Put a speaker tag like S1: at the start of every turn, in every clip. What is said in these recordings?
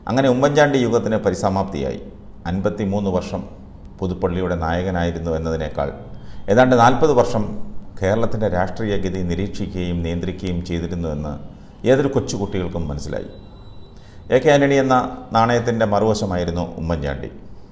S1: അങ്ങനെ ഉമ്മൻചാണ്ടി യുഗത്തിന് പരിസമാപ്തിയായി അൻപത്തി മൂന്ന് വർഷം പുതുപ്പള്ളിയുടെ നായകനായിരുന്നു എന്നതിനേക്കാൾ ഏതാണ്ട് നാൽപ്പത് വർഷം കേരളത്തിൻ്റെ രാഷ്ട്രീയ ഗതി നിരീക്ഷിക്കുകയും നിയന്ത്രിക്കുകയും ചെയ്തിരുന്നുവെന്ന് ഏതൊരു കൊച്ചുകുട്ടികൾക്കും മനസ്സിലായി എ കെ ആൻ്റണി എന്ന നാണയത്തിൻ്റെ മറുവശമായിരുന്നു ഉമ്മൻചാണ്ടി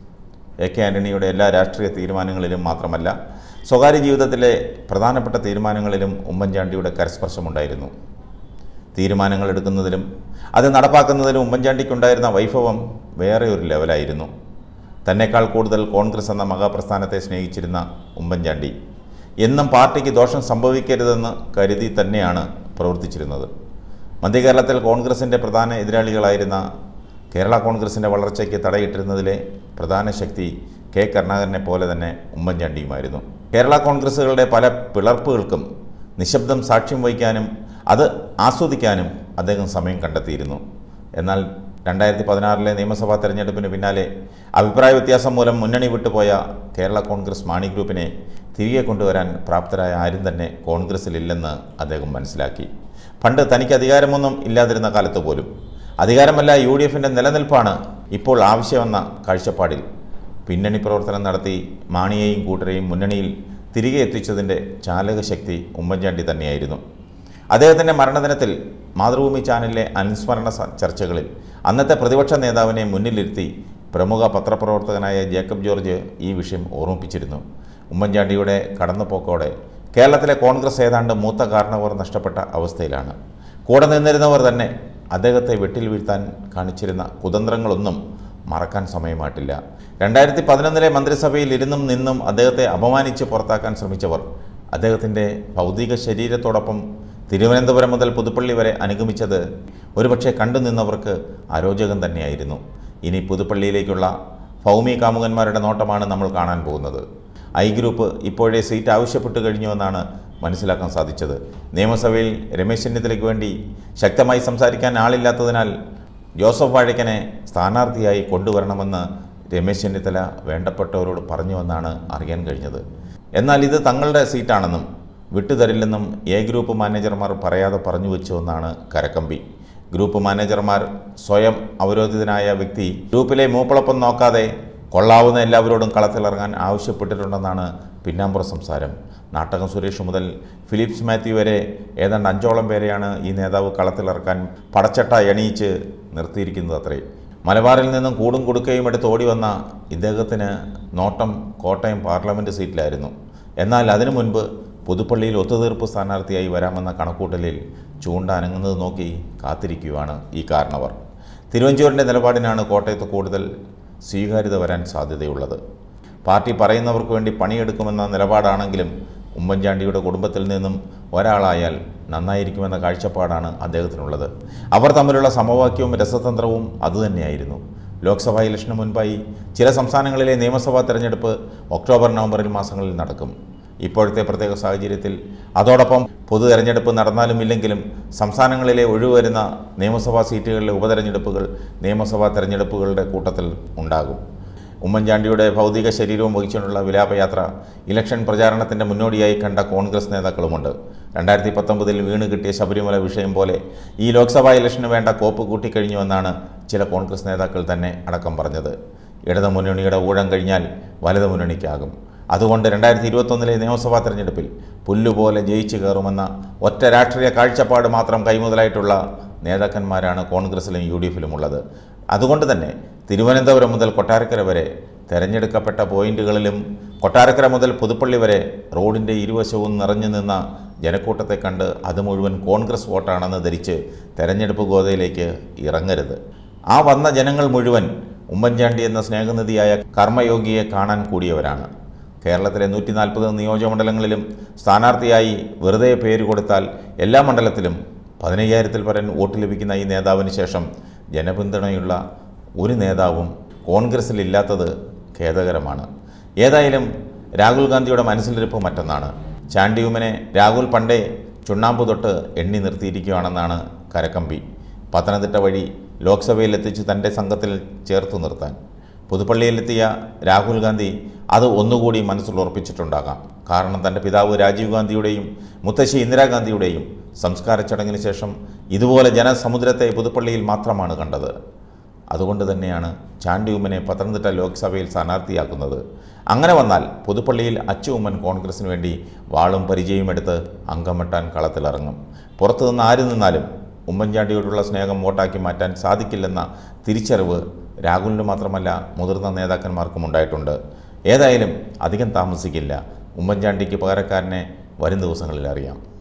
S1: എ കെ ആൻ്റണിയുടെ എല്ലാ രാഷ്ട്രീയ തീരുമാനങ്ങളിലും മാത്രമല്ല സ്വകാര്യ ജീവിതത്തിലെ പ്രധാനപ്പെട്ട തീരുമാനങ്ങളിലും ഉമ്മൻചാണ്ടിയുടെ കരസ്പർശമുണ്ടായിരുന്നു തീരുമാനങ്ങൾ എടുക്കുന്നതിലും അത് നടപ്പാക്കുന്നതിലും ഉമ്മൻചാണ്ടിക്കുണ്ടായിരുന്ന വൈഭവം വേറെ ഒരു ലെവലായിരുന്നു തന്നെക്കാൾ കൂടുതൽ കോൺഗ്രസ് എന്ന മഹാപ്രസ്ഥാനത്തെ സ്നേഹിച്ചിരുന്ന ഉമ്മൻചാണ്ടി എന്നും പാർട്ടിക്ക് ദോഷം സംഭവിക്കരുതെന്ന് കരുതി തന്നെയാണ് പ്രവർത്തിച്ചിരുന്നത് മധ്യകേരളത്തിൽ കോൺഗ്രസിൻ്റെ പ്രധാന എതിരാളികളായിരുന്ന കേരള കോൺഗ്രസിൻ്റെ വളർച്ചയ്ക്ക് തടയിട്ടിരുന്നതിലെ പ്രധാന ശക്തി കെ കരുണാകരനെ പോലെ തന്നെ ഉമ്മൻചാണ്ടിയുമായിരുന്നു കേരള കോൺഗ്രസുകളുടെ പല പിളർപ്പുകൾക്കും നിശബ്ദം സാക്ഷ്യം വഹിക്കാനും അത് ആസ്വദിക്കാനും അദ്ദേഹം സമയം കണ്ടെത്തിയിരുന്നു എന്നാൽ രണ്ടായിരത്തി പതിനാറിലെ നിയമസഭാ തെരഞ്ഞെടുപ്പിന് പിന്നാലെ അഭിപ്രായ വ്യത്യാസം മൂലം മുന്നണി വിട്ടുപോയ കേരള കോൺഗ്രസ് മാണി ഗ്രൂപ്പിനെ തിരികെ കൊണ്ടുവരാൻ പ്രാപ്തരായ ആരും തന്നെ കോൺഗ്രസിലില്ലെന്ന് അദ്ദേഹം മനസ്സിലാക്കി പണ്ട് തനിക്ക് അധികാരമൊന്നും ഇല്ലാതിരുന്ന കാലത്ത് പോലും അധികാരമല്ല യു ഡി എഫിൻ്റെ നിലനിൽപ്പാണ് ഇപ്പോൾ ആവശ്യമെന്ന കാഴ്ചപ്പാടിൽ പിന്നണി പ്രവർത്തനം നടത്തി മാണിയെയും കൂട്ടരെയും മുന്നണിയിൽ തിരികെ എത്തിച്ചതിൻ്റെ ചാലകശക്തി ഉമ്മൻചാണ്ടി തന്നെയായിരുന്നു അദ്ദേഹത്തിൻ്റെ മരണദിനത്തിൽ മാതൃഭൂമി ചാനലിലെ അനുസ്മരണ സ- ചർച്ചകളിൽ അന്നത്തെ പ്രതിപക്ഷ നേതാവിനെ മുന്നിലിരുത്തി പ്രമുഖ പത്രപ്രവർത്തകനായ ജേക്കബ് ജോർജ് ഈ വിഷയം ഓർമ്മിപ്പിച്ചിരുന്നു ഉമ്മൻചാണ്ടിയുടെ കടന്നുപോക്കോടെ കേരളത്തിലെ കോൺഗ്രസ് ഏതാണ്ട് മൂത്ത കാരണവർ നഷ്ടപ്പെട്ട അവസ്ഥയിലാണ് കൂടെ നിന്നിരുന്നവർ തന്നെ അദ്ദേഹത്തെ വെട്ടിൽ വീഴ്ത്താൻ കാണിച്ചിരുന്ന കുതന്ത്രങ്ങളൊന്നും മറക്കാൻ സമയമായിട്ടില്ല രണ്ടായിരത്തി പതിനൊന്നിലെ മന്ത്രിസഭയിൽ ഇരുന്നും നിന്നും അദ്ദേഹത്തെ അപമാനിച്ച് പുറത്താക്കാൻ ശ്രമിച്ചവർ അദ്ദേഹത്തിൻ്റെ ഭൗതിക ശരീരത്തോടൊപ്പം തിരുവനന്തപുരം മുതൽ പുതുപ്പള്ളി വരെ അനുഗമിച്ചത് ഒരുപക്ഷെ കണ്ടു നിന്നവർക്ക് അരോചകം തന്നെയായിരുന്നു ഇനി പുതുപ്പള്ളിയിലേക്കുള്ള ഭൗമി കാമുകന്മാരുടെ നോട്ടമാണ് നമ്മൾ കാണാൻ പോകുന്നത് ഐ ഗ്രൂപ്പ് ഇപ്പോഴേ സീറ്റ് ആവശ്യപ്പെട്ടു കഴിഞ്ഞുവെന്നാണ് മനസ്സിലാക്കാൻ സാധിച്ചത് നിയമസഭയിൽ രമേശ് ചെന്നിത്തലയ്ക്ക് വേണ്ടി ശക്തമായി സംസാരിക്കാൻ ആളില്ലാത്തതിനാൽ ജോസഫ് വാഴയ്ക്കനെ സ്ഥാനാർത്ഥിയായി കൊണ്ടുവരണമെന്ന് രമേശ് ചെന്നിത്തല വേണ്ടപ്പെട്ടവരോട് പറഞ്ഞുവെന്നാണ് അറിയാൻ കഴിഞ്ഞത് എന്നാൽ ഇത് തങ്ങളുടെ സീറ്റാണെന്നും വിട്ടുതരില്ലെന്നും എ ഗ്രൂപ്പ് മാനേജർമാർ പറയാതെ പറഞ്ഞു വെച്ചുവെന്നാണ് കരക്കമ്പി ഗ്രൂപ്പ് മാനേജർമാർ സ്വയം അവരോധിതനായ വ്യക്തി ഗ്രൂപ്പിലെ മൂപ്പളപ്പം നോക്കാതെ കൊള്ളാവുന്ന എല്ലാവരോടും കളത്തിലിറങ്ങാൻ ആവശ്യപ്പെട്ടിട്ടുണ്ടെന്നാണ് പിന്നാമ്പുറ സംസാരം നാട്ടകം സുരേഷ് മുതൽ ഫിലിപ്സ് മാത്യു വരെ ഏതാണ്ട് അഞ്ചോളം പേരെയാണ് ഈ നേതാവ് കളത്തിലിറക്കാൻ പടച്ചട്ട എണീച്ച് നിർത്തിയിരിക്കുന്നത് അത്രേ മലബാറിൽ നിന്നും കൂടും കൊടുക്കുകയും എടുത്ത് ഓടി വന്ന ഇദ്ദേഹത്തിന് നോട്ടം കോട്ടയം പാർലമെൻറ്റ് സീറ്റിലായിരുന്നു എന്നാൽ അതിനു മുൻപ് പുതുപ്പള്ളിയിൽ ഒത്തുതീർപ്പ് സ്ഥാനാർത്ഥിയായി വരാമെന്ന കണക്കൂട്ടലിൽ ചൂണ്ട അനങ്ങുന്നത് നോക്കി കാത്തിരിക്കുകയാണ് ഈ കാരണവർ തിരുവഞ്ചൂരിൻ്റെ നിലപാടിനാണ് കോട്ടയത്ത് കൂടുതൽ സ്വീകാര്യത വരാൻ സാധ്യതയുള്ളത് പാർട്ടി പറയുന്നവർക്ക് വേണ്ടി പണിയെടുക്കുമെന്ന നിലപാടാണെങ്കിലും ഉമ്മൻചാണ്ടിയുടെ കുടുംബത്തിൽ നിന്നും ഒരാളായാൽ നന്നായിരിക്കുമെന്ന കാഴ്ചപ്പാടാണ് അദ്ദേഹത്തിനുള്ളത് അവർ തമ്മിലുള്ള സമവാക്യവും രസതന്ത്രവും അതുതന്നെയായിരുന്നു ലോക്സഭാ ഇലക്ഷന് മുൻപായി ചില സംസ്ഥാനങ്ങളിലെ നിയമസഭാ തെരഞ്ഞെടുപ്പ് ഒക്ടോബർ നവംബറിൽ മാസങ്ങളിൽ നടക്കും ഇപ്പോഴത്തെ പ്രത്യേക സാഹചര്യത്തിൽ അതോടൊപ്പം പൊതു തെരഞ്ഞെടുപ്പ് നടന്നാലും ഇല്ലെങ്കിലും സംസ്ഥാനങ്ങളിലെ ഒഴിവുവരുന്ന നിയമസഭാ സീറ്റുകളിലെ ഉപതെരഞ്ഞെടുപ്പുകൾ നിയമസഭാ തെരഞ്ഞെടുപ്പുകളുടെ കൂട്ടത്തിൽ ഉണ്ടാകും ഉമ്മൻചാണ്ടിയുടെ ഭൗതിക ശരീരവും വഹിച്ചുകൊണ്ടുള്ള വിലാപയാത്ര ഇലക്ഷൻ പ്രചാരണത്തിൻ്റെ മുന്നോടിയായി കണ്ട കോൺഗ്രസ് നേതാക്കളുമുണ്ട് രണ്ടായിരത്തി പത്തൊമ്പതിൽ വീണ് കിട്ടിയ ശബരിമല വിഷയം പോലെ ഈ ലോക്സഭാ ഇലക്ഷന് വേണ്ട കോപ്പ് കൂട്ടിക്കഴിഞ്ഞുവെന്നാണ് ചില കോൺഗ്രസ് നേതാക്കൾ തന്നെ അടക്കം പറഞ്ഞത് ഇടതു മുന്നണിയുടെ ഊഴം കഴിഞ്ഞാൽ വലതു മുന്നണിക്കാകും അതുകൊണ്ട് രണ്ടായിരത്തി ഇരുപത്തൊന്നിലെ നിയമസഭാ തെരഞ്ഞെടുപ്പിൽ പുല്ലുപോലെ ജയിച്ചു കയറുമെന്ന ഒറ്റ രാഷ്ട്രീയ കാഴ്ചപ്പാട് മാത്രം കൈമുതലായിട്ടുള്ള നേതാക്കന്മാരാണ് കോൺഗ്രസിലും യു ഡി എഫിലും ഉള്ളത് അതുകൊണ്ട് തന്നെ തിരുവനന്തപുരം മുതൽ കൊട്ടാരക്കര വരെ തെരഞ്ഞെടുക്കപ്പെട്ട പോയിന്റുകളിലും കൊട്ടാരക്കര മുതൽ പുതുപ്പള്ളി വരെ റോഡിൻ്റെ ഇരുവശവും നിറഞ്ഞു നിന്ന ജനക്കൂട്ടത്തെ കണ്ട് അത് മുഴുവൻ കോൺഗ്രസ് വോട്ടാണെന്ന് ധരിച്ച് തെരഞ്ഞെടുപ്പ് ഗോതയിലേക്ക് ഇറങ്ങരുത് ആ വന്ന ജനങ്ങൾ മുഴുവൻ ഉമ്മൻചാണ്ടി എന്ന സ്നേഹനിധിയായ കർമ്മയോഗിയെ കാണാൻ കൂടിയവരാണ് കേരളത്തിലെ നൂറ്റി നാൽപ്പത് നിയോജകമണ്ഡലങ്ങളിലും സ്ഥാനാർത്ഥിയായി വെറുതെ പേര് കൊടുത്താൽ എല്ലാ മണ്ഡലത്തിലും പതിനയ്യായിരത്തിൽ പരം വോട്ട് ലഭിക്കുന്ന ഈ നേതാവിന് ശേഷം ജനപിന്തുണയുള്ള ഒരു നേതാവും കോൺഗ്രസിലില്ലാത്തത് ഖേദകരമാണ് ഏതായാലും രാഹുൽ ഗാന്ധിയുടെ മനസ്സിലിരിപ്പ് മറ്റൊന്നാണ് ചാണ്ടിയുമനെ രാഹുൽ പണ്ടേ ചുണ്ണാമ്പ് തൊട്ട് എണ്ണി നിർത്തിയിരിക്കുകയാണെന്നാണ് കരക്കമ്പി പത്തനംതിട്ട വഴി ലോക്സഭയിൽ എത്തിച്ച് തൻ്റെ സംഘത്തിൽ ചേർത്തു നിർത്താൻ പുതുപ്പള്ളിയിലെത്തിയ രാഹുൽ ഗാന്ധി അത് ഒന്നുകൂടി മനസ്സിൽ ഉറപ്പിച്ചിട്ടുണ്ടാകാം കാരണം തൻ്റെ പിതാവ് രാജീവ് ഗാന്ധിയുടെയും മുത്തശ്ശി ഇന്ദിരാഗാന്ധിയുടെയും സംസ്കാര ചടങ്ങിന് ശേഷം ഇതുപോലെ ജനസമുദ്രത്തെ പുതുപ്പള്ളിയിൽ മാത്രമാണ് കണ്ടത് അതുകൊണ്ട് തന്നെയാണ് ചാണ്ടി ഉമ്മനെ പത്തനംതിട്ട ലോക്സഭയിൽ സ്ഥാനാർത്ഥിയാക്കുന്നത് അങ്ങനെ വന്നാൽ പുതുപ്പള്ളിയിൽ അച്ചു ഉമ്മൻ കോൺഗ്രസിന് വേണ്ടി വാളും പരിചയവും എടുത്ത് അംഗം വെട്ടാൻ കളത്തിലിറങ്ങും പുറത്തുനിന്ന് ആര് നിന്നാലും ഉമ്മൻചാണ്ടിയോടുള്ള സ്നേഹം വോട്ടാക്കി മാറ്റാൻ സാധിക്കില്ലെന്ന തിരിച്ചറിവ് രാഹുലിന് മാത്രമല്ല മുതിർന്ന നേതാക്കന്മാർക്കും ഉണ്ടായിട്ടുണ്ട് ഏതായാലും അധികം താമസിക്കില്ല ഉമ്മൻചാണ്ടിക്ക് പകരക്കാരനെ വരും ദിവസങ്ങളിൽ അറിയാം